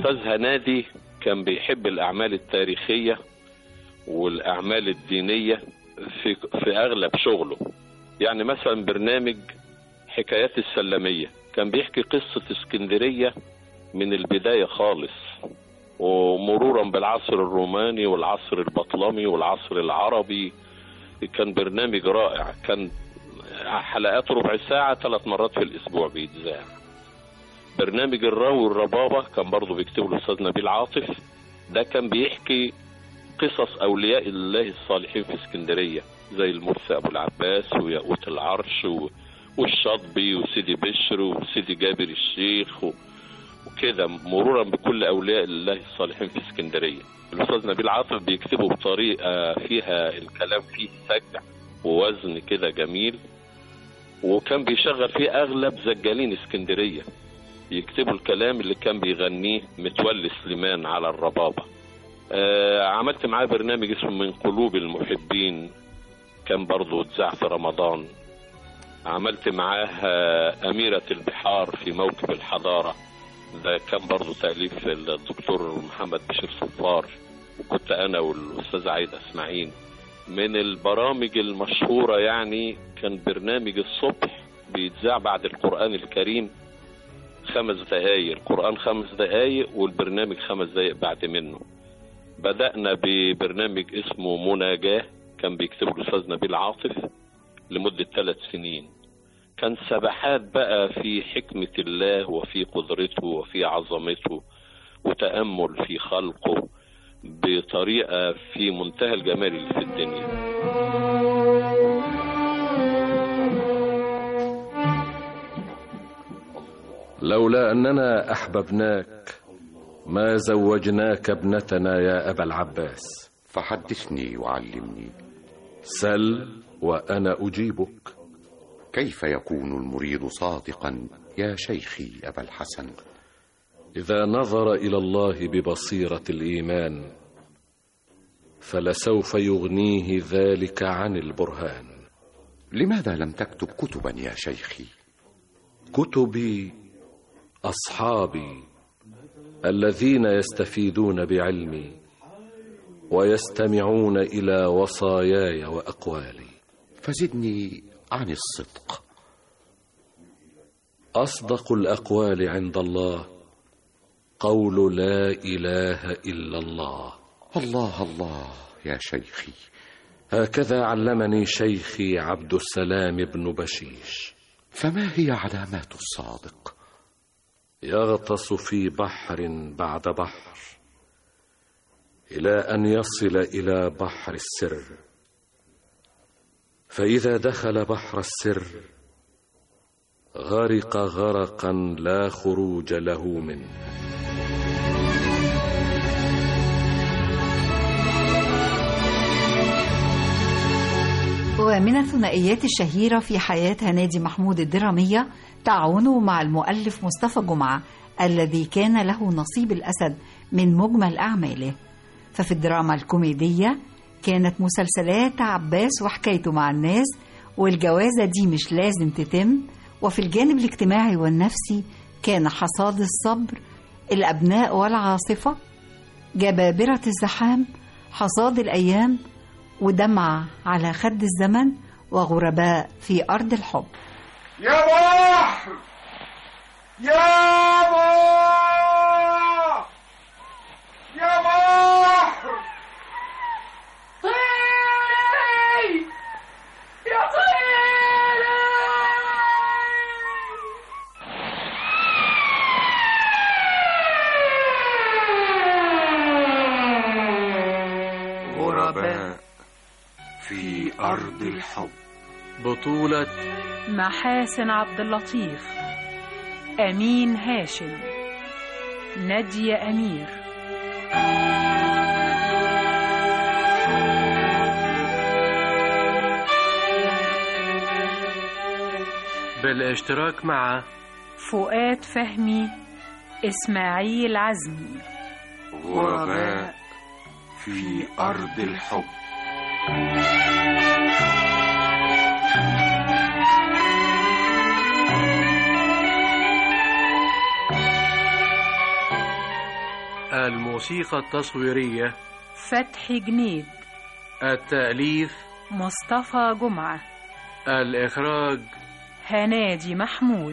Speaker 18: الأستاذ هنادي كان بيحب الأعمال التاريخية والأعمال الدينية في, في أغلب شغله يعني مثلا برنامج حكايات السلمية كان بيحكي قصة اسكندرية من البداية خالص ومرورا بالعصر الروماني والعصر البطلمي والعصر العربي كان برنامج رائع كان حلقات ربع ساعة ثلاث مرات في الأسبوع بيتذاع برنامج الراوي والربابة كان برضه بيكتبه الأستاذ نبيل عاطف ده كان بيحكي قصص أولياء الله الصالحين في اسكندرية زي المرسي أبو العباس وياقوت العرش و... والشاطبي وسيدي بشر وسيدي جابر الشيخ و... وكده مرورا بكل أولياء الله الصالحين في اسكندرية الأستاذ نبيل عاطف بيكتبه بطريقة فيها الكلام فيه سجع ووزن كده جميل وكان بيشغل فيه أغلب زجالين اسكندرية يكتبوا الكلام اللي كان بيغنيه متولي سليمان على الربابة آه عملت معاه برنامج اسمه من قلوب المحبين كان برضه اتذاع في رمضان عملت معاه آه أميرة البحار في موكب الحضارة ده كان برضه تأليف الدكتور محمد بشير صفار وكنت أنا والأستاذ عايدة إسماعيل من البرامج المشهورة يعني كان برنامج الصبح بيتذاع بعد القرآن الكريم خمس دقايق القرآن خمس دقايق والبرنامج خمس دقايق بعد منه بدأنا ببرنامج اسمه مناجاة كان بيكتبه الأستاذ نبيل عاطف لمدة ثلاث سنين كان سبحات بقى في حكمة الله وفي قدرته وفي عظمته وتأمل في خلقه بطريقة في منتهى الجمال اللي في الدنيا
Speaker 1: لولا أننا أحببناك ما زوجناك ابنتنا يا أبا العباس
Speaker 6: فحدثني وعلمني
Speaker 1: سل وأنا أجيبك
Speaker 6: كيف يكون المريد صادقا يا شيخي أبا الحسن
Speaker 1: إذا نظر إلى الله ببصيرة الإيمان فلسوف يغنيه ذلك عن البرهان
Speaker 6: لماذا لم تكتب كتبا يا شيخي
Speaker 1: كتبي أصحابي الذين يستفيدون بعلمي ويستمعون إلى وصاياي وأقوالي
Speaker 6: فزدني عن الصدق
Speaker 1: أصدق الأقوال عند الله قول لا إله إلا الله
Speaker 6: الله الله يا شيخي
Speaker 1: هكذا علمني شيخي عبد السلام بن بشيش
Speaker 6: فما هي علامات الصادق
Speaker 1: يغطس في بحر بعد بحر إلى أن يصل إلى بحر السر فإذا دخل بحر السر غرق غرقا لا خروج له منه
Speaker 4: ومن الثنائيات الشهيرة في حياة هنادي محمود الدرامية تعاونه مع المؤلف مصطفى جمعة الذي كان له نصيب الأسد من مجمل أعماله ففي الدراما الكوميدية كانت مسلسلات عباس وحكايته مع الناس والجوازة دي مش لازم تتم وفي الجانب الاجتماعي والنفسي كان حصاد الصبر الأبناء والعاصفة جبابرة الزحام حصاد الأيام ودمعة على خد الزمن وغرباء في أرض الحب
Speaker 20: يا بحر يا بحر يا بحر طيري يا طيري
Speaker 6: غرباء في أرض الحب
Speaker 16: بطولة
Speaker 11: محاسن عبد اللطيف أمين هاشم نادية أمير
Speaker 16: بالاشتراك مع
Speaker 11: فؤاد فهمي إسماعيل عزمي
Speaker 6: غرباء في أرض الحب
Speaker 21: الموسيقى التصويرية
Speaker 11: فتحي جنيد
Speaker 21: التأليف
Speaker 11: مصطفى جمعة
Speaker 21: الإخراج
Speaker 11: هنادي محمود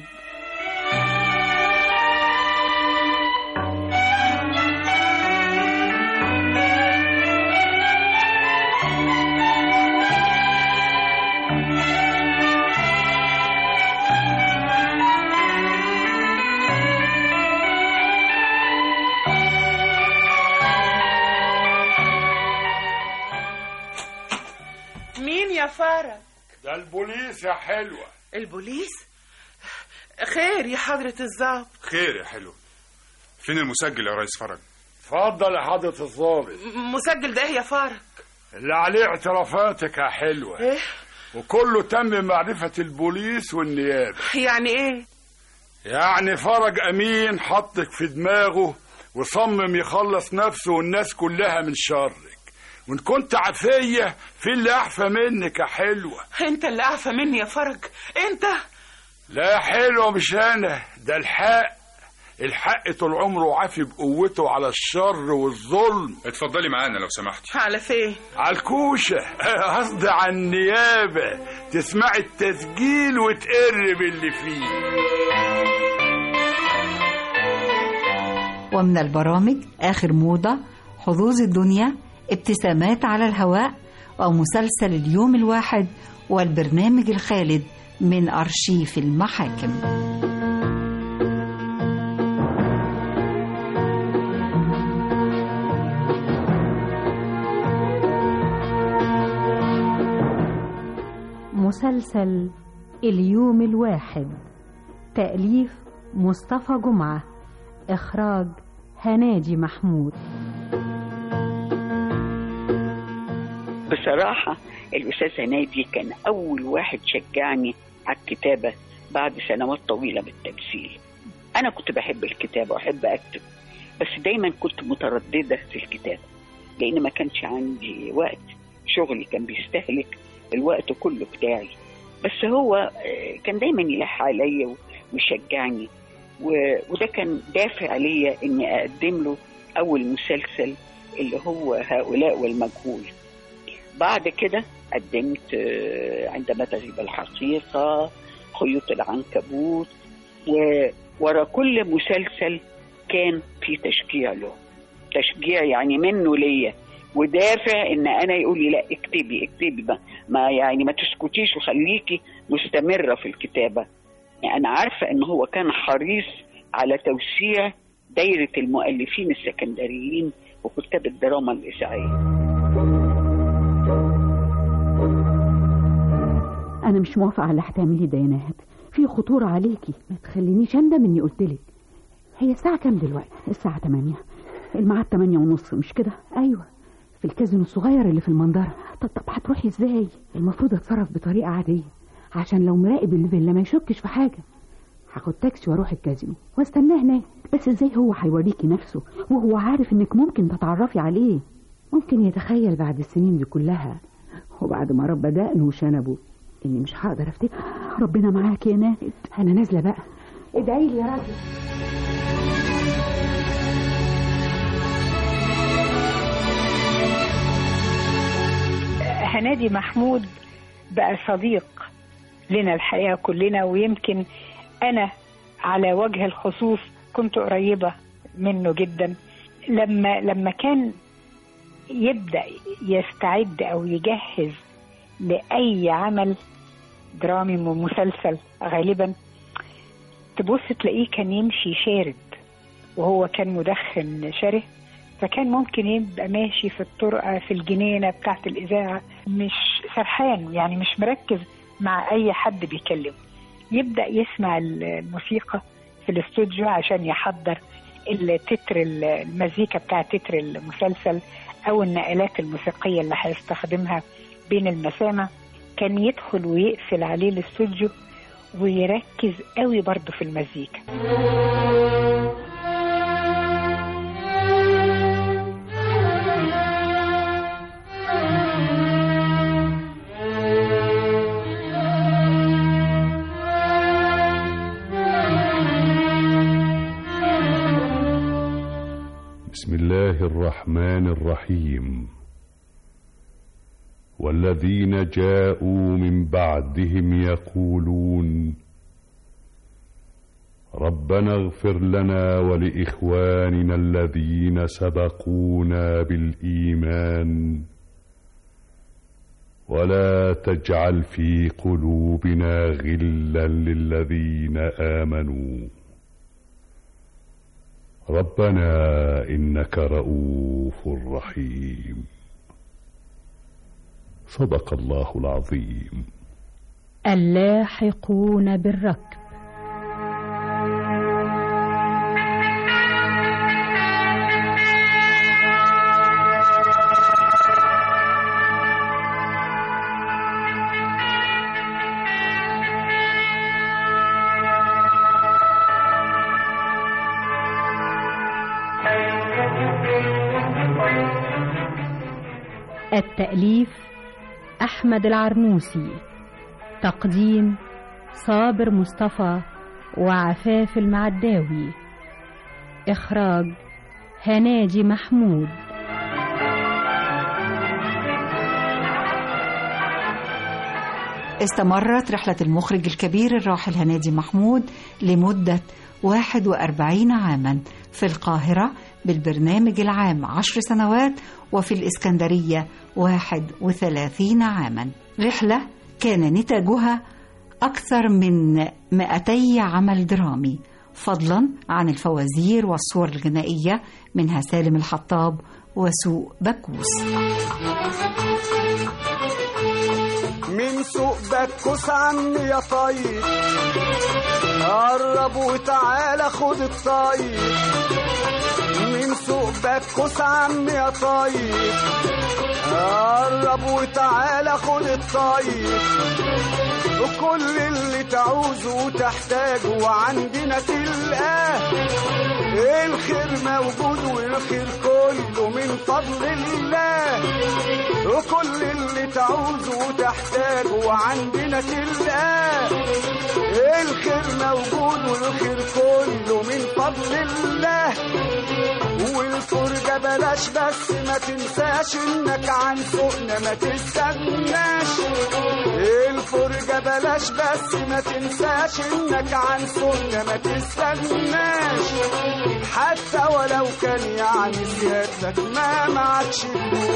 Speaker 22: مين يا فرج
Speaker 20: ده البوليس يا حلوة
Speaker 22: البوليس خير يا حضرة الضابط
Speaker 23: خير يا حلو فين المسجل يا ريس فرج
Speaker 20: اتفضل يا حضرة الضابط
Speaker 22: مسجل ده إيه يا فرج
Speaker 20: اللي عليه اعترافاتك يا حلوة
Speaker 22: ايه
Speaker 20: وكله تم معرفة البوليس والنيابة
Speaker 22: يعني ايه
Speaker 20: يعني فرج أمين حطك في دماغه وصمم يخلص نفسه والناس كلها من شرك وإن كنت عفية في اللي أعفى منك يا حلوة
Speaker 22: انت اللي اعفى مني يا فرج انت
Speaker 20: لا يا حلوة مش أنا ده الحق الحق طول عمره عافي بقوته على الشر والظلم
Speaker 23: اتفضلي معانا لو سمحتي
Speaker 22: على فين
Speaker 20: على الكوشة قصدي على النيابة تسمعي التسجيل وتقر باللي فيه
Speaker 4: ومن البرامج آخر موضة حظوظ الدنيا ابتسامات على الهواء ومسلسل اليوم الواحد والبرنامج الخالد من أرشيف المحاكم
Speaker 11: مسلسل اليوم الواحد تأليف مصطفى جمعة إخراج هناجي محمود
Speaker 8: بصراحة الأستاذ هنادي كان أول واحد شجعني على الكتابة بعد سنوات طويلة بالتمثيل أنا كنت بحب الكتابة وأحب أكتب بس دايما كنت مترددة في الكتابة لأن ما كانش عندي وقت شغلي كان بيستهلك الوقت كله بتاعي بس هو آه، كان دايما يلح عليا ويشجعني و- وده كان دافع ليا اني اقدم له اول مسلسل اللي هو هؤلاء والمجهول بعد كده قدمت آه، عندما تغيب الحقيقة خيوط العنكبوت وورا كل مسلسل كان في تشجيع له تشجيع يعني منه ليا ودافع ان انا يقول لي لا اكتبي اكتبي ما, ما يعني ما تسكتيش وخليكي مستمره في الكتابه يعني انا عارفه ان هو كان حريص على توسيع دايره المؤلفين السكندريين وكتاب الدراما الاذاعيه
Speaker 24: انا مش موافقه على اللي هتعمليه ده يا ناهد في خطوره عليكي ما تخلينيش اندم اني قلتلك هي الساعه كام دلوقتي الساعه 8 الميعاد 8 ونص مش كده ايوه في الكازينو الصغير اللي في المنظره طب طب هتروحي ازاي المفروض اتصرف بطريقه عاديه عشان لو مراقب الفيلا ما يشكش في حاجه هاخد تاكسي واروح الكازينو واستناه هناك بس ازاي هو هيوريكي نفسه وهو عارف انك ممكن تتعرفي عليه ممكن يتخيل بعد السنين دي كلها وبعد ما ربى دقنه وشنبه اني مش هقدر افتكر ربنا معاك يا ناهد انا نازله بقى ادعي لي يا راجل
Speaker 17: هنادي محمود بقى صديق لنا الحقيقة كلنا ويمكن أنا على وجه الخصوص كنت قريبة منه جدا لما لما كان يبدأ يستعد أو يجهز لأي عمل درامي ومسلسل غالبا تبص تلاقيه كان يمشي شارد وهو كان مدخن شره فكان ممكن يبقى ماشي في الطرقة في الجنينة بتاعة الإذاعة مش سرحان يعني مش مركز مع أي حد بيكلمه يبدأ يسمع الموسيقى في الاستوديو عشان يحضر التتر المزيكا بتاع تتر المسلسل أو النقلات الموسيقية اللي هيستخدمها بين المسامع كان يدخل ويقفل عليه الاستوديو ويركز قوي برضه في المزيكا
Speaker 23: بسم
Speaker 3: بسم الله الرحمن الرحيم والذين جاءوا من بعدهم يقولون ربنا اغفر لنا ولاخواننا الذين سبقونا بالايمان ولا تجعل في قلوبنا غلا للذين امنوا ربنا انك رؤوف رحيم صدق الله العظيم
Speaker 11: اللاحقون بالركب التأليف أحمد العرنوسي تقديم صابر مصطفى وعفاف المعداوي إخراج هناجي محمود
Speaker 4: استمرت رحلة المخرج الكبير الراحل هنادي محمود لمدة 41 عاما في القاهرة بالبرنامج العام عشر سنوات وفي الإسكندرية 31 عاما رحلة كان نتاجها أكثر من 200 عمل درامي فضلا عن الفوازير والصور الغنائية منها سالم الحطاب وسوق بكوس
Speaker 7: من سوق بكوس عني يا طيب قرب وتعالى خد الطيب من سوق بكوس عمي يا طيب قرب وتعالى خد الطيب وكل اللي تعوزه وتحتاجه وعندنا تلقاه الخير موجود والخير كله من فضل الله وكل اللي تعوزه وتحتاجه وعندنا تلقاه الخير موجود والخير كله من فضل الله والفرجة بلاش بس ما تنساش انك عن سوقنا ما تستناش الفرجة بلاش بس ما تنساش انك عن سوقنا ما تستناش حتى ولو كان يعني سيادتك ما معكش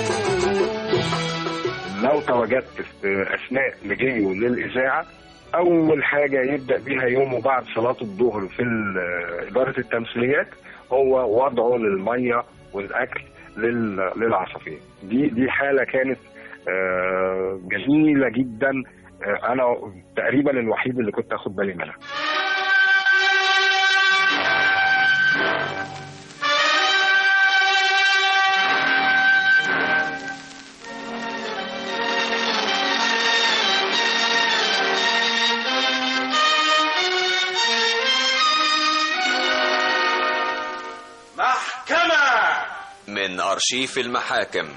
Speaker 9: لو تواجدت في اثناء مجيه للاذاعه اول حاجه يبدا بيها يومه بعد صلاه الظهر في اداره التمثيليات هو وضعه للميه والاكل للعصافير دي دي حاله كانت جميله جدا انا تقريبا الوحيد اللي كنت اخد بالي منها
Speaker 10: من أرشيف المحاكم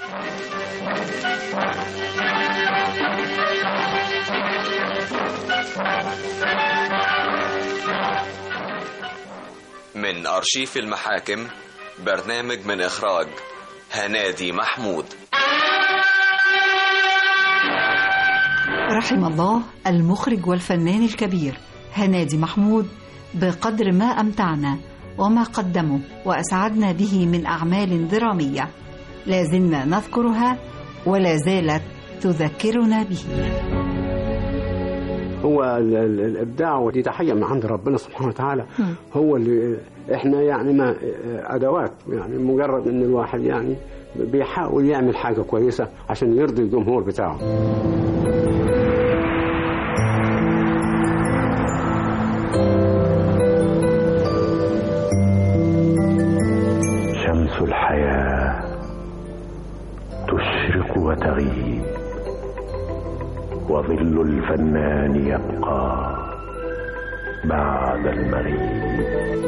Speaker 10: من أرشيف المحاكم برنامج من إخراج هنادي محمود
Speaker 4: رحم الله المخرج والفنان الكبير هنادي محمود بقدر ما أمتعنا وما قدمه وأسعدنا به من أعمال درامية لا زلنا نذكرها ولا زالت تذكرنا به
Speaker 25: هو ال- ال- الابداع ودي تحيه من عند ربنا سبحانه وتعالى هو اللي احنا يعني ما ادوات يعني مجرد ان الواحد يعني بيحاول يعمل حاجه كويسه عشان يرضي الجمهور بتاعه
Speaker 26: شمس الحياة تشرق وتغيب وظل الفنان يبقى بعد المغيب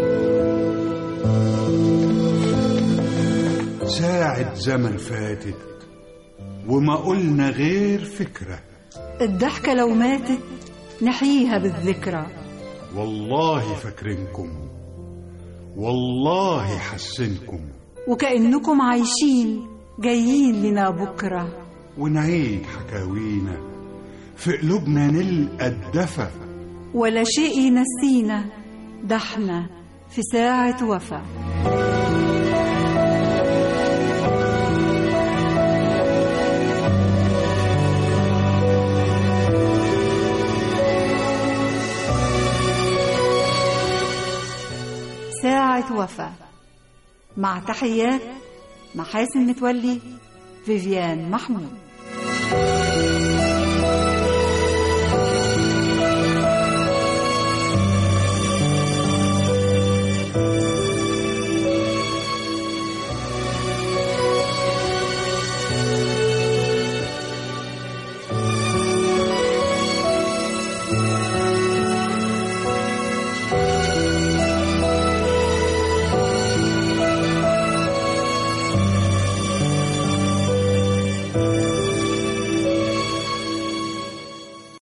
Speaker 27: ساعة زمن فاتت وما قلنا غير فكرة
Speaker 4: الضحكة لو ماتت نحييها بالذكرى
Speaker 27: والله فاكرينكم والله حسنكم
Speaker 4: وكأنكم عايشين جايين لنا بكرة
Speaker 27: ونعيد حكاوينا في قلوبنا نلقى الدفى
Speaker 4: ولا شيء ينسينا ده احنا في ساعة وفا ساعة وفا مع تحيات محاسن متولي فيفيان محمود